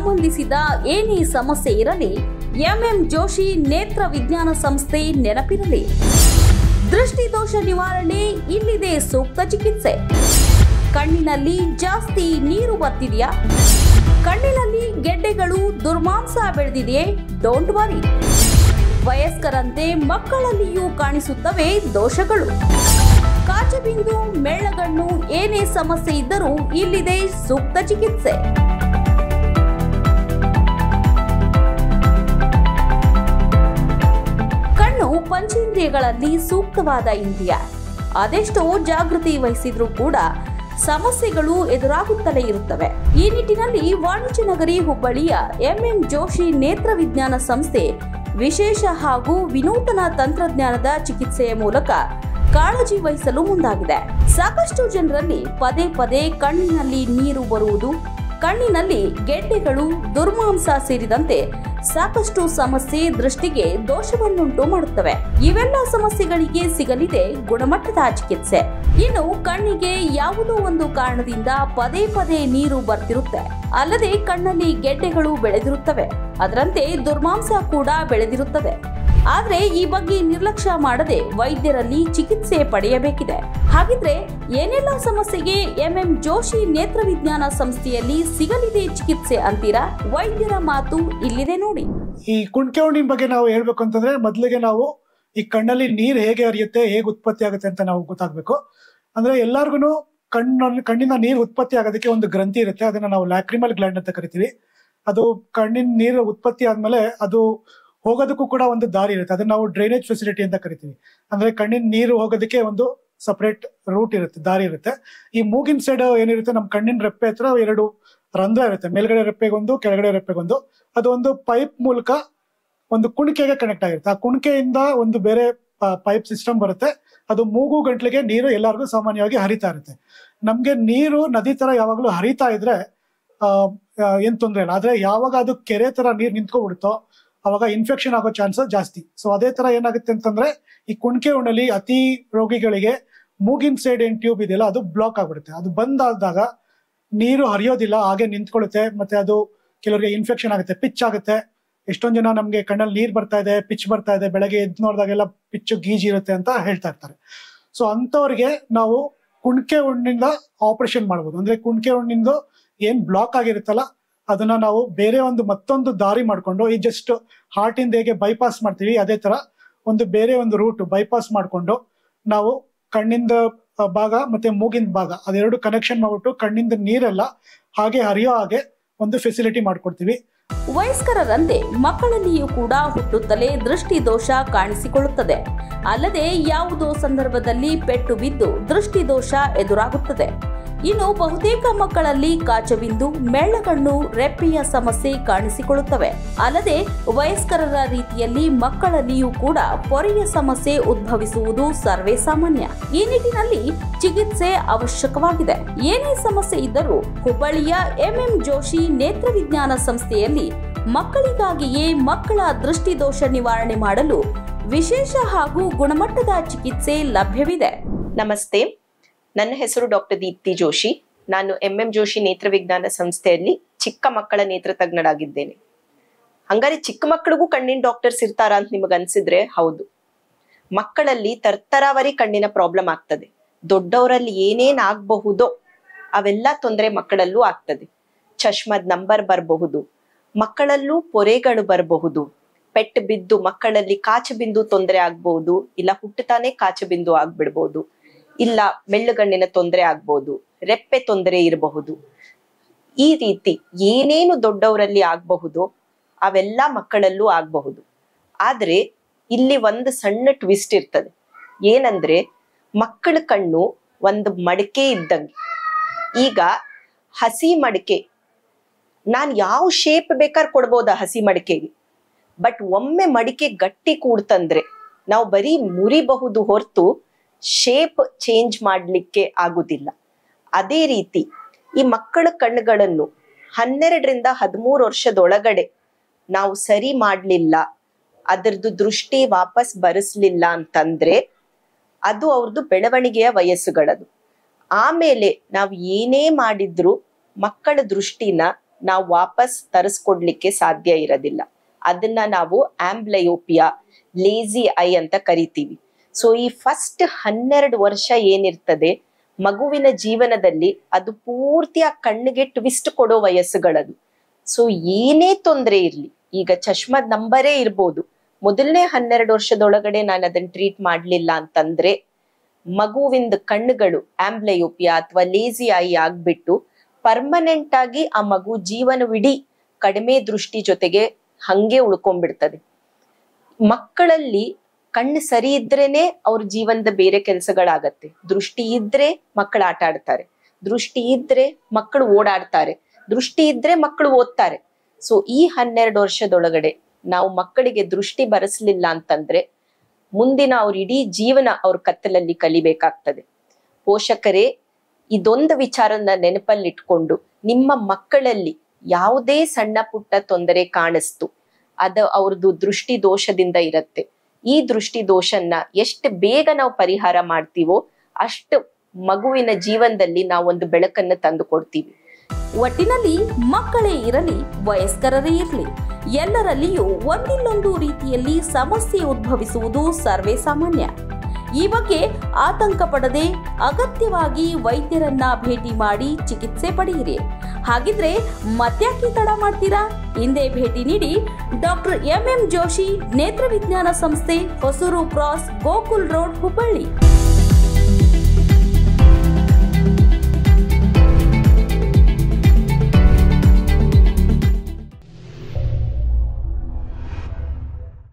ಸಂಬಂಧಿಸಿದ ಏನೇ ಸಮಸ್ಯೆ ಇರಲಿ ಎಂಎಂ ಜೋಶಿ ನೇತ್ರ ವಿಜ್ಞಾನ ಸಂಸ್ಥೆ ನೆನಪಿರಲಿ ದೃಷ್ಟಿದೋಷ ನಿವಾರಣೆ ಇಲ್ಲಿದೆ ಸೂಕ್ತ ಚಿಕಿತ್ಸೆ ಕಣ್ಣಿನಲ್ಲಿ ಜಾಸ್ತಿ ನೀರು ಬರ್ತಿದೆಯಾ ಕಣ್ಣಿನಲ್ಲಿ ಗೆಡ್ಡೆಗಳು ದುರ್ಮಾಂಸ ಬೆಳೆದಿದೆಯೇ ಡೋಂಟ್ ವರಿ ವಯಸ್ಕರಂತೆ ಮಕ್ಕಳಲ್ಲಿಯೂ ಕಾಣಿಸುತ್ತವೆ ದೋಷಗಳು ಕಾಚಬಿಂದು ಮೇಳಗಣ್ಣು ಏನೇ ಸಮಸ್ಯೆ ಇದ್ದರೂ ಇಲ್ಲಿದೆ ಸೂಕ್ತ ಚಿಕಿತ್ಸೆ ಕಣ್ಣು ಪಂಚೇಂದ್ರಿಯಗಳಲ್ಲಿ ಸೂಕ್ತವಾದ ಇಂದ್ರಿಯ ಅದೆಷ್ಟೋ ಜಾಗೃತಿ ವಹಿಸಿದ್ರೂ ಕೂಡ ಸಮಸ್ಯೆಗಳು ಎದುರಾಗುತ್ತಲೇ ಇರುತ್ತವೆ ಈ ನಿಟ್ಟಿನಲ್ಲಿ ವಾಣಿಜ್ಯ ನಗರಿ ಹುಬ್ಬಳ್ಳಿಯ ಎಂಎಂ ಜೋಶಿ ನೇತ್ರ ವಿಜ್ಞಾನ ಸಂಸ್ಥೆ ವಿಶೇಷ ಹಾಗೂ ವಿನೂತನ ತಂತ್ರಜ್ಞಾನದ ಚಿಕಿತ್ಸೆಯ ಮೂಲಕ ಕಾಳಜಿ ವಹಿಸಲು ಮುಂದಾಗಿದೆ ಸಾಕಷ್ಟು ಜನರಲ್ಲಿ ಪದೇ ಪದೇ ಕಣ್ಣಿನಲ್ಲಿ ನೀರು ಬರುವುದು ಕಣ್ಣಿನಲ್ಲಿ ಗೆಡ್ಡೆಗಳು ದುರ್ಮಾಂಸ ಸೇರಿದಂತೆ ಸಾಕಷ್ಟು ಸಮಸ್ಯೆ ದೃಷ್ಟಿಗೆ ದೋಷವನ್ನುಂಟು ಮಾಡುತ್ತವೆ ಇವೆಲ್ಲ ಸಮಸ್ಯೆಗಳಿಗೆ ಸಿಗಲಿದೆ ಗುಣಮಟ್ಟದ ಚಿಕಿತ್ಸೆ ಇನ್ನು ಕಣ್ಣಿಗೆ ಯಾವುದೋ ಒಂದು ಕಾರಣದಿಂದ ಪದೇ ಪದೇ ನೀರು ಬರ್ತಿರುತ್ತೆ ಅಲ್ಲದೆ ಕಣ್ಣಲ್ಲಿ ಗೆಡ್ಡೆಗಳು ಬೆಳೆದಿರುತ್ತವೆ ಅದರಂತೆ ದುರ್ಮಾಂಸ ಕೂಡ ಬೆಳೆದಿರುತ್ತದೆ ಆದ್ರೆ ಈ ಬಗ್ಗೆ ನಿರ್ಲಕ್ಷ್ಯ ಮಾಡದೆ ವೈದ್ಯರಲ್ಲಿ ಚಿಕಿತ್ಸೆ ಪಡೆಯಬೇಕಿದೆ ಹಾಗಿದ್ರೆ ಏನೆಲ್ಲ ಸಮಸ್ಯೆಗೆ ಎಂಎಂ ಜೋಶಿ ನೇತ್ರ ವಿಜ್ಞಾನ ಸಂಸ್ಥೆಯಲ್ಲಿ ಸಿಗಲಿದೆ ಚಿಕಿತ್ಸೆ ಅಂತೀರಾ ವೈದ್ಯರ ಮಾತು ಇಲ್ಲಿದೆ ನೋಡಿ ಈ ಕುಣ್ಕೆ ಹುಣ್ಣಿನ ಬಗ್ಗೆ ನಾವು ಹೇಳ್ಬೇಕು ಅಂತಂದ್ರೆ ಮೊದಲಿಗೆ ನಾವು ಈ ಕಣ್ಣಲ್ಲಿ ನೀರ್ ಹೇಗೆ ಹರಿಯುತ್ತೆ ಹೇಗೆ ಉತ್ಪತ್ತಿ ಆಗುತ್ತೆ ಅಂತ ನಾವು ಗೊತ್ತಾಗ್ಬೇಕು ಅಂದ್ರೆ ಎಲ್ಲಾರ್ಗು ಕಣ್ಣಲ್ಲಿ ಕಣ್ಣಿನ ನೀರು ಉತ್ಪತ್ತಿ ಆಗೋದಕ್ಕೆ ಒಂದು ಗ್ರಂಥಿ ಇರುತ್ತೆ ಅದನ್ನ ನಾವು ಲ್ಯಾಕ್ರಿಮಲ್ ಗ್ಲ್ಯಾಂಡ್ ಅಂತ ಕರಿತೀವಿ ಅದು ಕಣ್ಣಿನ ನೀರು ಉತ್ಪತ್ತಿ ಆದ್ಮೇಲೆ ಅದು ಹೋಗೋದಕ್ಕೂ ಕೂಡ ಒಂದು ದಾರಿ ಇರುತ್ತೆ ಅದನ್ನ ನಾವು ಡ್ರೈನೇಜ್ ಫೆಸಿಲಿಟಿ ಅಂತ ಕರಿತೀವಿ ಅಂದ್ರೆ ಕಣ್ಣಿನ ನೀರು ಹೋಗೋದಕ್ಕೆ ಒಂದು ಸಪರೇಟ್ ರೂಟ್ ಇರುತ್ತೆ ದಾರಿ ಇರುತ್ತೆ ಈ ಮೂಗಿನ ಸೈಡ್ ಏನಿರುತ್ತೆ ನಮ್ಮ ಕಣ್ಣಿನ ರೆಪ್ಪೆ ಹತ್ರ ಎರಡು ರಂಧ್ರ ಇರುತ್ತೆ ಮೇಲ್ಗಡೆ ರೆಪ್ಪೆಗೊಂದು ಕೆಳಗಡೆ ರೆಪ್ಪೆಗೊಂದು ಅದು ಒಂದು ಪೈಪ್ ಮೂಲಕ ಒಂದು ಕುಣಿಕೆಗೆ ಕನೆಕ್ಟ್ ಆಗಿರುತ್ತೆ ಆ ಕುಣಿಕೆಯಿಂದ ಒಂದು ಬೇರೆ ಪೈಪ್ ಸಿಸ್ಟಮ್ ಬರುತ್ತೆ ಅದು ಮೂಗು ಗಂಟ್ಲಿಗೆ ನೀರು ಎಲ್ಲರಿಗೂ ಸಾಮಾನ್ಯವಾಗಿ ಹರಿತಾ ಇರುತ್ತೆ ನಮ್ಗೆ ನೀರು ನದಿ ತರ ಯಾವಾಗಲೂ ಹರಿತಾ ಇದ್ರೆ ಆ, ಆ, ಏನ್ ತೊಂದ್ರೆ ಇಲ್ಲ ಆದ್ರೆ ಯಾವಾಗ ಅದು ಕೆರೆ ತರ ನೀರ್ ನಿಂತ್ಕೊಬಿಡುತ್ತೋ ಅವಾಗ ಇನ್ಫೆಕ್ಷನ್ ಆಗೋ ಚಾನ್ಸಸ್ ಜಾಸ್ತಿ ಸೊ ಅದೇ ತರ ಏನಾಗುತ್ತೆ ಅಂತಂದ್ರೆ ಈ ಕುಣಿಕೆ ಉಣ್ಣಲ್ಲಿ ಅತಿ ರೋಗಿಗಳಿಗೆ ಮೂಗಿನ ಸೈಡ್ ಏನ್ ಟ್ಯೂಬ್ ಇದೆಯಲ್ಲ ಅದು ಬ್ಲಾಕ್ ಆಗ್ಬಿಡುತ್ತೆ ಅದು ಬಂದ್ ಆದಾಗ ನೀರು ಹರಿಯೋದಿಲ್ಲ ಹಾಗೆ ನಿಂತ್ಕೊಳ್ಳುತ್ತೆ ಮತ್ತೆ ಅದು ಕೆಲವರಿಗೆ ಇನ್ಫೆಕ್ಷನ್ ಆಗುತ್ತೆ ಪಿಚ್ ಆಗುತ್ತೆ ಎಷ್ಟೊಂದ್ ಜನ ನಮ್ಗೆ ಕಣ್ಣಲ್ಲಿ ನೀರ್ ಬರ್ತಾ ಇದೆ ಪಿಚ್ ಬರ್ತಾ ಇದೆ ಬೆಳಗ್ಗೆ ಎದ್ದು ನೋಡಿದಾಗೆಲ್ಲ ಪಿಚ್ಚು ಗೀಜಿ ಇರುತ್ತೆ ಅಂತ ಹೇಳ್ತಾ ಇರ್ತಾರೆ ಸೊ ಅಂತವ್ರಿಗೆ ನಾವು ಕುಣ್ಕೆ ಹುಣ್ಣಿಂದ ಆಪರೇಷನ್ ಮಾಡ್ಬೋದು ಅಂದ್ರೆ ಕುಣ್ಕೆ ಹುಣ್ಣಿಂದ ಏನ್ ಬ್ಲಾಕ್ ಆಗಿರುತ್ತಲ್ಲ ಅದನ್ನ ನಾವು ಬೇರೆ ಒಂದು ಮತ್ತೊಂದು ದಾರಿ ಮಾಡ್ಕೊಂಡು ಈ ಜಸ್ಟ್ ಹಾರ್ಟ್ ಇಂದ ಹೇಗೆ ಬೈಪಾಸ್ ಮಾಡ್ತೀವಿ ಅದೇ ತರ ಒಂದು ಬೇರೆ ಒಂದು ರೂಟ್ ಬೈಪಾಸ್ ಮಾಡ್ಕೊಂಡು ನಾವು ಕಣ್ಣಿಂದ ಆ, ಭಾಗ ಮತ್ತೆ ಮೂಗಿನ ಭಾಗ ಅದೆರಡು ಕನೆಕ್ಷನ್ ಮಾಡ್ಬಿಟ್ಟು ಕಣ್ಣಿಂದ ನೀರೆಲ್ಲ ಹಾಗೆ ಹರಿಯೋ ಹಾಗೆ ಒಂದು ಫೆಸಿಲಿಟಿ ಮಾಡ್ಕೊಡ್ತೀವಿ ವಯಸ್ಕರರಂತೆ ಮಕ್ಕಳಲ್ಲಿಯೂ ಕೂಡ ಹುಟ್ಟುತ್ತಲೇ ದೃಷ್ಟಿ ದೋಷ ಕಾಣಿಸಿಕೊಳ್ಳುತ್ತದೆ ಅಲ್ಲದೆ ಯಾವುದೋ ಸಂದರ್ಭದಲ್ಲಿ ಪೆಟ್ಟು ಬಿದ್ದು ದೃಷ್ಟಿ ದೋಷ ಎದುರಾಗುತ್ತದೆ ಇನ್ನು ಬಹುತೇಕ ಮಕ್ಕಳಲ್ಲಿ ಕಾಚಬಿಂದು ಮೆಳ್ಳಗಣ್ಣು ರೆಪ್ಪೆಯ ಸಮಸ್ಯೆ ಕಾಣಿಸಿಕೊಳ್ಳುತ್ತವೆ ಅಲ್ಲದೆ ವಯಸ್ಕರರ ರೀತಿಯಲ್ಲಿ ಮಕ್ಕಳಲ್ಲಿಯೂ ಕೂಡ ಪೊರೆಯ ಸಮಸ್ಯೆ ಉದ್ಭವಿಸುವುದು ಸರ್ವೇ ಸಾಮಾನ್ಯ ಈ ನಿಟ್ಟಿನಲ್ಲಿ ಚಿಕಿತ್ಸೆ ಅವಶ್ಯಕವಾಗಿದೆ ಏನೇ ಸಮಸ್ಯೆ ಇದ್ದರೂ ಹುಬ್ಬಳ್ಳಿಯ ಎಂಎಂ ಜೋಶಿ ನೇತ್ರ ವಿಜ್ಞಾನ ಸಂಸ್ಥೆಯಲ್ಲಿ ಮಕ್ಕಳಿಗಾಗಿಯೇ ಮಕ್ಕಳ ದೃಷ್ಟಿದೋಷ ನಿವಾರಣೆ ಮಾಡಲು ವಿಶೇಷ ಹಾಗೂ ಗುಣಮಟ್ಟದ ಚಿಕಿತ್ಸೆ ಲಭ್ಯವಿದೆ ನಮಸ್ತೆ ನನ್ನ ಹೆಸರು ಡಾಕ್ಟರ್ ದೀಪ್ತಿ ಜೋಶಿ ನಾನು ಎಂ ಎಂ ಜೋಶಿ ನೇತ್ರ ವಿಜ್ಞಾನ ಸಂಸ್ಥೆಯಲ್ಲಿ ಚಿಕ್ಕ ಮಕ್ಕಳ ನೇತ್ರ ತಜ್ಞರಾಗಿದ್ದೇನೆ ಹಂಗಾರೆ ಚಿಕ್ಕ ಮಕ್ಕಳಿಗೂ ಕಣ್ಣಿನ ಡಾಕ್ಟರ್ಸ್ ಇರ್ತಾರಾ ಅಂತ ನಿಮಗೆ ಅನ್ಸಿದ್ರೆ ಹೌದು ಮಕ್ಕಳಲ್ಲಿ ತರ್ತರಾವರಿ ಕಣ್ಣಿನ ಪ್ರಾಬ್ಲಮ್ ಆಗ್ತದೆ ದೊಡ್ಡವರಲ್ಲಿ ಏನೇನ್ ಆಗಬಹುದೋ ಅವೆಲ್ಲ ತೊಂದರೆ ಮಕ್ಕಳಲ್ಲೂ ಆಗ್ತದೆ ಚಶ್ಮದ್ ನಂಬರ್ ಬರಬಹುದು ಮಕ್ಕಳಲ್ಲೂ ಪೊರೆಗಳು ಬರಬಹುದು ಪೆಟ್ಟು ಬಿದ್ದು ಮಕ್ಕಳಲ್ಲಿ ಕಾಚು ಬಿಂದು ತೊಂದರೆ ಆಗ್ಬಹುದು ಇಲ್ಲ ಹುಟ್ಟುತ್ತಾನೆ ಕಾಚು ಬಿಂದು ಆಗ್ಬಿಡ್ಬಹುದು ಇಲ್ಲ ಮೆಳ್ಳುಗಣ್ಣಿನ ತೊಂದರೆ ಆಗ್ಬಹುದು ರೆಪ್ಪೆ ತೊಂದರೆ ಇರಬಹುದು ಈ ರೀತಿ ಏನೇನು ದೊಡ್ಡವರಲ್ಲಿ ಆಗಬಹುದು ಅವೆಲ್ಲ ಮಕ್ಕಳಲ್ಲೂ ಆಗಬಹುದು ಆದ್ರೆ ಇಲ್ಲಿ ಒಂದು ಸಣ್ಣ ಟ್ವಿಸ್ಟ್ ಇರ್ತದೆ ಏನಂದ್ರೆ ಮಕ್ಕಳ ಕಣ್ಣು ಒಂದು ಮಡಿಕೆ ಇದ್ದಂಗೆ ಈಗ ಹಸಿ ಮಡಿಕೆ ನಾನ್ ಯಾವ ಶೇಪ್ ಬೇಕಾದ್ರೆ ಕೊಡ್ಬೋದ ಹಸಿ ಮಡಿಕೆಗೆ ಬಟ್ ಒಮ್ಮೆ ಮಡಿಕೆ ಗಟ್ಟಿ ಕೂಡ್ತಂದ್ರೆ ನಾವು ಬರೀ ಮುರಿಬಹುದು ಹೊರತು ಶೇಪ್ ಚೇಂಜ್ ಮಾಡ್ಲಿಕ್ಕೆ ಆಗುದಿಲ್ಲ ಅದೇ ರೀತಿ ಈ ಮಕ್ಕಳ ಕಣ್ಣುಗಳನ್ನು ಹನ್ನೆರಡರಿಂದ ಹದಿಮೂರು ವರ್ಷದೊಳಗಡೆ ನಾವು ಸರಿ ಮಾಡ್ಲಿಲ್ಲ ಅದರದ್ದು ದೃಷ್ಟಿ ವಾಪಸ್ ಬರಿಸ್ಲಿಲ್ಲ ಅಂತಂದ್ರೆ ಅದು ಅವ್ರದ್ದು ಬೆಳವಣಿಗೆಯ ವಯಸ್ಸುಗಳದು ಆಮೇಲೆ ನಾವು ಏನೇ ಮಾಡಿದ್ರು ಮಕ್ಕಳ ದೃಷ್ಟಿನ ನಾವು ವಾಪಸ್ ತರಿಸ್ಕೊಡ್ಲಿಕ್ಕೆ ಸಾಧ್ಯ ಇರೋದಿಲ್ಲ ಅದನ್ನ ನಾವು ಆಂಬ್ಲಯೋಪಿಯಾ ಲೇಜಿ ಐ ಅಂತ ಕರಿತೀವಿ ಸೊ ಈ ಫಸ್ಟ್ ಹನ್ನೆರಡು ವರ್ಷ ಏನಿರ್ತದೆ ಮಗುವಿನ ಜೀವನದಲ್ಲಿ ಅದು ಪೂರ್ತಿ ಆ ಕಣ್ಣಿಗೆ ಟ್ವಿಸ್ಟ್ ಕೊಡೋ ವಯಸ್ಸುಗಳದು ಸೊ ಏನೇ ತೊಂದರೆ ಇರ್ಲಿ ಈಗ ಚಶ್ಮದ್ ನಂಬರೇ ಇರ್ಬೋದು ಮೊದಲನೇ ಹನ್ನೆರಡು ವರ್ಷದೊಳಗಡೆ ನಾನು ಅದನ್ನ ಟ್ರೀಟ್ ಮಾಡ್ಲಿಲ್ಲ ಅಂತಂದ್ರೆ ಮಗುವಿಂದ ಕಣ್ಣುಗಳು ಆಂಬ್ಲಯೋಪಿಯಾ ಅಥವಾ ಲೇಜಿ ಐ ಆಗ್ಬಿಟ್ಟು ಪರ್ಮನೆಂಟ್ ಆಗಿ ಆ ಮಗು ಜೀವನವಿಡೀ ಕಡಿಮೆ ದೃಷ್ಟಿ ಜೊತೆಗೆ ಹಂಗೆ ಉಳ್ಕೊಂಡ್ಬಿಡ್ತದೆ ಮಕ್ಕಳಲ್ಲಿ ಕಣ್ಣು ಸರಿ ಇದ್ರೇನೆ ಅವ್ರ ಜೀವನದ ಬೇರೆ ಕೆಲಸಗಳಾಗತ್ತೆ ದೃಷ್ಟಿ ಇದ್ರೆ ಮಕ್ಕಳು ಆಟ ಆಡ್ತಾರೆ ದೃಷ್ಟಿ ಇದ್ರೆ ಮಕ್ಕಳು ಓಡಾಡ್ತಾರೆ ದೃಷ್ಟಿ ಇದ್ರೆ ಮಕ್ಕಳು ಓದ್ತಾರೆ ಸೊ ಈ ಹನ್ನೆರಡು ವರ್ಷದೊಳಗಡೆ ನಾವು ಮಕ್ಕಳಿಗೆ ದೃಷ್ಟಿ ಬರೆಸ್ಲಿಲ್ಲ ಅಂತಂದ್ರೆ ಮುಂದಿನ ಅವ್ರ ಇಡೀ ಜೀವನ ಅವ್ರ ಕತ್ತಲಲ್ಲಿ ಕಲಿಬೇಕಾಗ್ತದೆ ಪೋಷಕರೇ ಇದೊಂದು ವಿಚಾರನ ನೆನಪಲ್ಲಿಟ್ಕೊಂಡು ನಿಮ್ಮ ಮಕ್ಕಳಲ್ಲಿ ಯಾವುದೇ ಸಣ್ಣ ಪುಟ್ಟ ತೊಂದರೆ ಕಾಣಿಸ್ತು ಅದು ಅವ್ರದ್ದು ದೃಷ್ಟಿ ದೋಷದಿಂದ ಇರತ್ತೆ ಈ ದೃಷ್ಟಿ ದೋಷನ್ನ ಎಷ್ಟು ಬೇಗ ನಾವು ಪರಿಹಾರ ಮಾಡ್ತೀವೋ ಅಷ್ಟು ಮಗುವಿನ ಜೀವನದಲ್ಲಿ ನಾವು ಒಂದು ಬೆಳಕನ್ನು ತಂದು ಕೊಡ್ತೀವಿ ಒಟ್ಟಿನಲ್ಲಿ ಮಕ್ಕಳೇ ಇರಲಿ ವಯಸ್ಕರರೇ ಇರಲಿ ಎಲ್ಲರಲ್ಲಿಯೂ ಒಂದಿಲ್ಲೊಂದು ರೀತಿಯಲ್ಲಿ ಸಮಸ್ಯೆ ಉದ್ಭವಿಸುವುದು ಸರ್ವೇ ಸಾಮಾನ್ಯ ಈ ಬಗ್ಗೆ ಆತಂಕ ಪಡದೆ ಅಗತ್ಯವಾಗಿ ವೈದ್ಯರನ್ನ ಭೇಟಿ ಮಾಡಿ ಚಿಕಿತ್ಸೆ ಪಡೆಯಿರಿ ಹಾಗಿದ್ರೆ ಮತ್ಯಾಕೆ ತಡ ಮಾಡ್ತೀರಾ ಹಿಂದೆ ಭೇಟಿ ನೀಡಿ ಡಾಕ್ಟರ್ ಎಂ ಎಂ ಜೋಶಿ ನೇತ್ರ ವಿಜ್ಞಾನ ಸಂಸ್ಥೆ ಹೊಸೂರು ಕ್ರಾಸ್ ಗೋಕುಲ್ ರೋಡ್ ಹುಬ್ಬಳ್ಳಿ